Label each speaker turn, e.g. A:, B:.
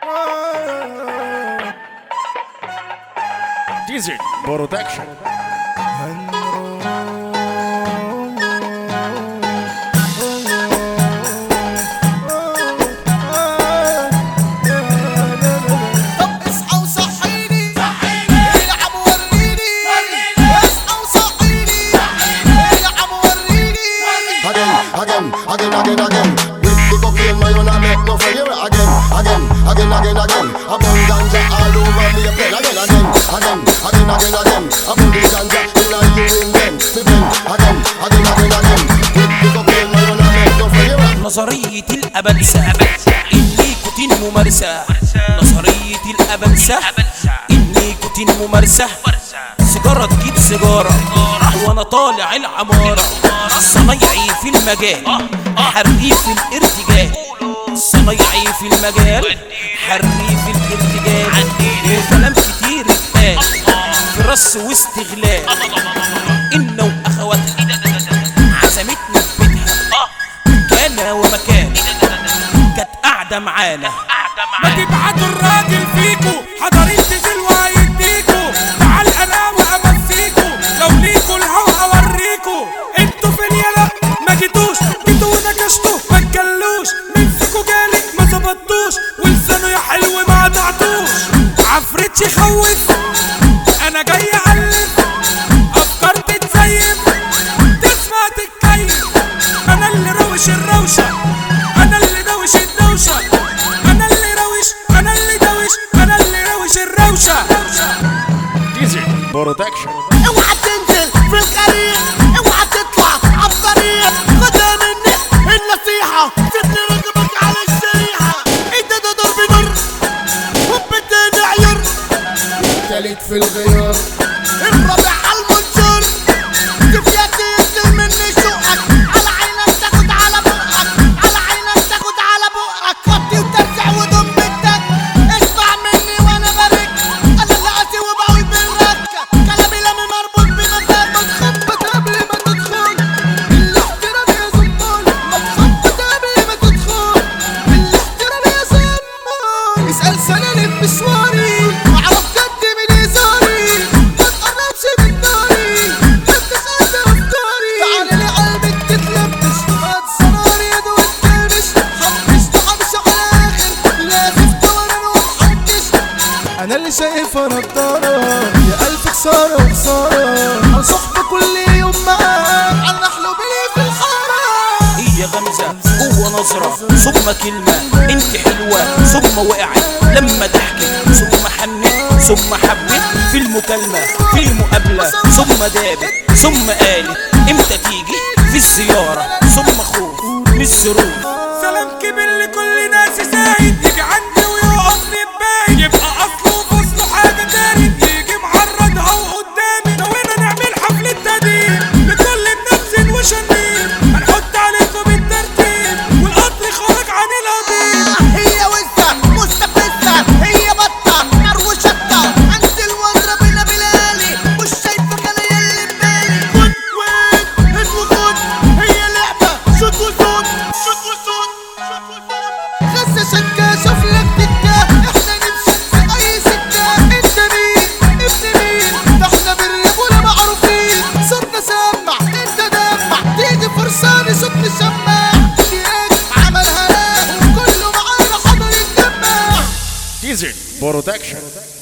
A: ديزل برودكشن
B: طب اصحى وصحيني العب وريني اصحى وصحيني العب وريني
C: again, again, again, again, again. With the cocaine, my own, I make no failure. Again, again, again, again, again. I burn ganja all over me pen. Again, again, again, again, again, again. I burn the ganja in a urine then. Me pen. Again, again, again, again. With the cocaine, my own, I make no failure.
D: نظرية الأبلسة النيكوتين ممارسة نظرية الأبلسة النيكوتين ممارسة سيجارة تجيب سيجارة وأنا طالع العمارة صنايعي في المجال حريف الارتجال صنايعي في المجال حريف الارتجال وكلام كتير اتقال في رص واستغلال إنه وأخواتها عزمتني في بيتها كان ومكان كانت قاعدة معانا
E: ما تبعتوا الراجل فيكو حضرين تنزل وهيديكو تعال انا وامسيكو لو ليكو الهوا اوريكو انتوا فين يلا ما جيتوش جيتوا ونكشتوا ما تجلوش مين فيكو جالك ما ظبطوش ولسانه يا حلو ما قطعتوش عفريت يخوف انا جاي اعلم افكار تتزيف تسمع تتكيف انا اللي روش الروشه انا اللي دوش الدوشه انا اللي روش انا اللي دوش انا اللي روش الروشه
A: ديزل برودكشن
B: اوعى تنزل في الطريق اوعى تطلع عالطريق خدها مني النصيحة سيبني رقبك على الشريحة انت ده ضرب نار وبدي عير
C: تالت في الغيار.
B: الرابع على المنشور دفياتي ينزل مني شوقك على عينك تاخد على بقك على عينك تاخد على بقك وطي وترجع وضم بنتك اسمع مني وانا برك انا اللي قاسي وبقول بالركة كلامي لامي مربوط بمزاج ما تخبط قبل ما تدخل الاحترام يا زمال ما تخبط قبل ما تدخل الاحترام يا زمال اسأل سنة مشواري واعرف جد من هزاري ما تقربش من ناري ما تسأل افكاري تعالى لي قلبك تتلبش ما تصراري يد وتكلمش حبش تحبش على الاخر لازم تورن ومحدش
F: انا اللي شايفها نضارة يا الف خسارة وخسارة عن صحبة كل يوم معاك
B: عن نحلو بلي في الحارة
D: هي غمزة جوه نظرة ثم كلمة انت حلوة ثم وقعت لما ضحكت ثم حنت ثم حبت في المكالمة في المقابلة ثم دابت ثم قالت امتى تيجي في الزيارة ثم خوف مش سرور
E: سلام كبير لكل ناس سايد يجي عندي ويقف باين يبقى اصله وفصله حاجه تاني يجي معرضها وقدامي نوينا نعمل حفله تقديم لكل منفذ وشنين هنحط عليكم الترتيب والقطر خرج عن القضيب
B: هي وزة مستفزة هي بطة نار وشطة انزل واضرب انا بلالي مش شايفك انا يلي ببالي خد وين هات وخد هي لعبة شوت وصوت شوت وصوت شوت وصوت غزة شكة شوف لك تكة احنا نمشي في اي سكة انت مين ابن مين ده احنا بالرجولة معروفين صرنا سمع انت دمع تيجي فرصاني صوت مسمع دياج عملها لا وكله معانا حضر يتجمع
A: ديزل برودكشن